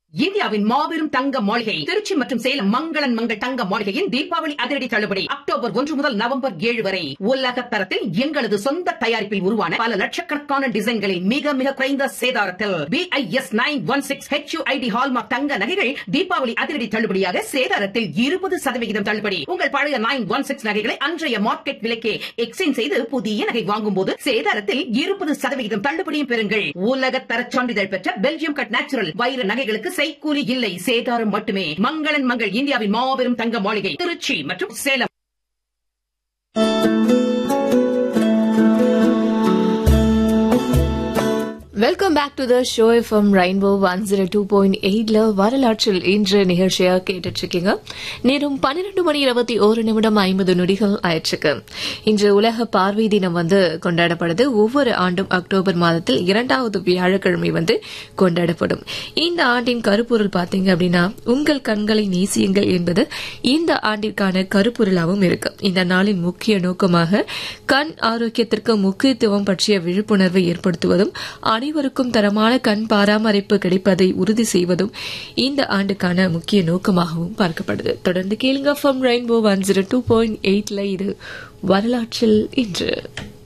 இந்தியாவின் மாபெரும் தங்க மாளிகை திருச்சி மற்றும் சேலம் மங்களன் மங்கள் தங்க மாளிகையின் தீபாவளி அதிரடி தள்ளுபடி அக்டோபர் ஒன்று முதல் நவம்பர் ஏழு வரை உலக தரத்தில் எங்களது சொந்த தயாரிப்பில் உருவான பல லட்சக்கணக்கான டிசைன்களை மிக மிக குறைந்த சேதாரத்தில் BIS nine one six HUID hallmark தங்க நகைகள் தீபாவளி அதிரடி தள்ளுபடியாக சேதாரத்தில் இருபது சதவிகிதம் தள்ளுபடி உங்கள் பழைய நைன் ஒன் சிக்ஸ் நகைகளை அன்றைய மார்க்கெட் விலைக்கே எக்ஸ்சேஞ்ச் செய்து புதிய நகை வாங்கும் போது சேதாரத்தில் இருபது சதவிகிதம் தள்ளுபடியும் பெறுங்கள் உலக தரச் சான்றிதழ் பெற்ற பெல்ஜியம் கட் நேச்சுரல் வைர நகைகளுக்கு செய்கூலி இல்லை சேதாரம் மட்டுமே மங்களன் மங்கள் இந்தியாவின் மாபெரும் தங்க மாளிகை திருச்சி மற்றும் Salem welcome back to the show FM rainbow one zero two point எயிட்ல வரலாற்றில் இன்று நிகழ்ச்சியா கேட்டுட்டு இருக்கீங்க நேரம் பன்னிரண்டு மணி இருபத்தி ஒரு நிமிடம் ஐம்பது நொடிகள் ஆயிடுச்சுக்கு இன்று உலக பார்வை தினம் வந்து கொண்டாடப்படுது ஒவ்வொரு ஆண்டும் அக்டோபர் மாதத்தில் இரண்டாவது வியாழக்கிழமை வந்து கொண்டாடப்படும் இந்த ஆண்டின் கருப்பொருள் பாத்தீங்க அப்படின்னா உங்கள் கண்களை நேசியுங்கள் என்பது இந்த ஆண்டிற்கான கருப்பொருளாகவும் இருக்கு இந்த நாளின் முக்கிய நோக்கமாக கண் ஆரோக்கியத்திற்கு முக்கியத்துவம் பற்றிய விழிப்புணர்வை ஏற்படுத்துவதும் அனைவருக்கும் தரமான கண் பராமரிப்பு கிடைப்பதை உறுதி செய்வதும் இந்த ஆண்டுக்கான முக்கிய நோக்கமாகவும் பார்க்கப்படுது தொடர்ந்து கேளுங்க from rainbow one zero two point எயிட்ல இது வரலாற்றில் இன்று